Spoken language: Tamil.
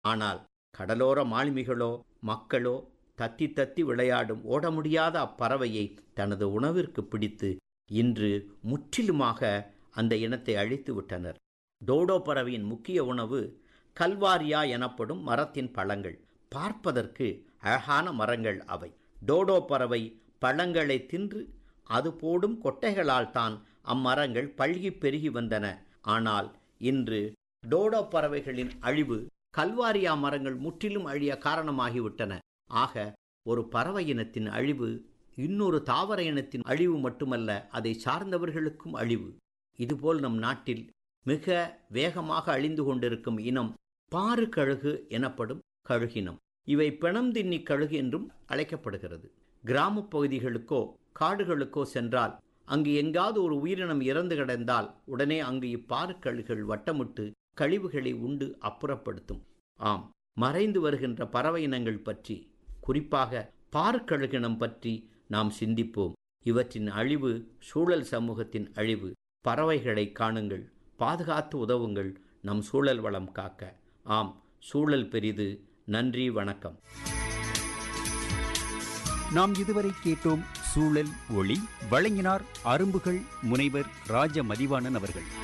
ஆனால் கடலோர மாலுமிகளோ மக்களோ தத்தி தத்தி விளையாடும் ஓட முடியாத அப்பறவையை தனது உணவிற்கு பிடித்து இன்று முற்றிலுமாக அந்த இனத்தை அழித்து விட்டனர் டோடோ பறவையின் முக்கிய உணவு கல்வாரியா எனப்படும் மரத்தின் பழங்கள் பார்ப்பதற்கு அழகான மரங்கள் அவை டோடோ பறவை பழங்களை தின்று அது போடும் கொட்டைகளால் தான் அம்மரங்கள் பல்கி பெருகி வந்தன ஆனால் இன்று டோடோ பறவைகளின் அழிவு கல்வாரியா மரங்கள் முற்றிலும் அழிய காரணமாகிவிட்டன ஆக ஒரு பறவை இனத்தின் அழிவு இன்னொரு தாவர இனத்தின் அழிவு மட்டுமல்ல அதை சார்ந்தவர்களுக்கும் அழிவு இதுபோல் நம் நாட்டில் மிக வேகமாக அழிந்து கொண்டிருக்கும் இனம் பாறு கழுகு எனப்படும் கழுகினம் இவை பிணம் தின்னி கழுகு என்றும் அழைக்கப்படுகிறது கிராமப் பகுதிகளுக்கோ காடுகளுக்கோ சென்றால் அங்கு எங்காவது ஒரு உயிரினம் இறந்து கிடந்தால் உடனே அங்கு இப்பாறு கழுகுகள் வட்டமிட்டு கழிவுகளை உண்டு அப்புறப்படுத்தும் ஆம் மறைந்து வருகின்ற பறவை இனங்கள் பற்றி குறிப்பாக பார்க்கழுகினம் பற்றி நாம் சிந்திப்போம் இவற்றின் அழிவு சூழல் சமூகத்தின் அழிவு பறவைகளை காணுங்கள் பாதுகாத்து உதவுங்கள் நம் சூழல் வளம் காக்க ஆம் சூழல் பெரிது நன்றி வணக்கம் நாம் இதுவரை கேட்டோம் சூழல் ஒளி வழங்கினார் அரும்புகள் முனைவர் ராஜ மதிவாணன் அவர்கள்